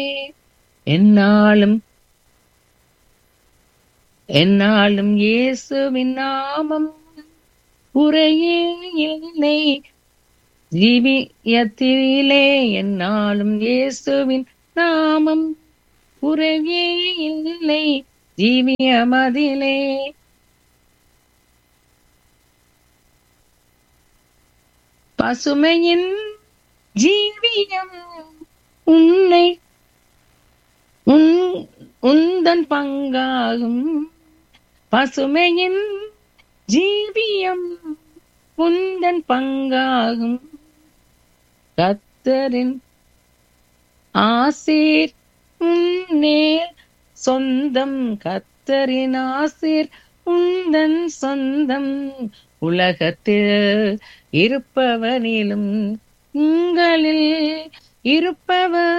என்னாலும் என்னாலும் இயேசுவின் நாமம் உரையே இல்லை ஜீவியத்திலே என்னாலும் இயேசுவின் நாமம் உறவே இல்லை ஜீவியமதிலே பசுமையின் ஜீவியம் உன்னை உன் உந்தன் பங்காகும் பசுமையின் ஜீவியம் உந்தன் பங்காகும் கத்தரின் ஆசீர் உன்னேல் சொந்தம் கத்தரின் ஆசீர் உந்தன் சொந்தம் உலகத்தில் இருப்பவனிலும் உங்களில் இருப்பவர்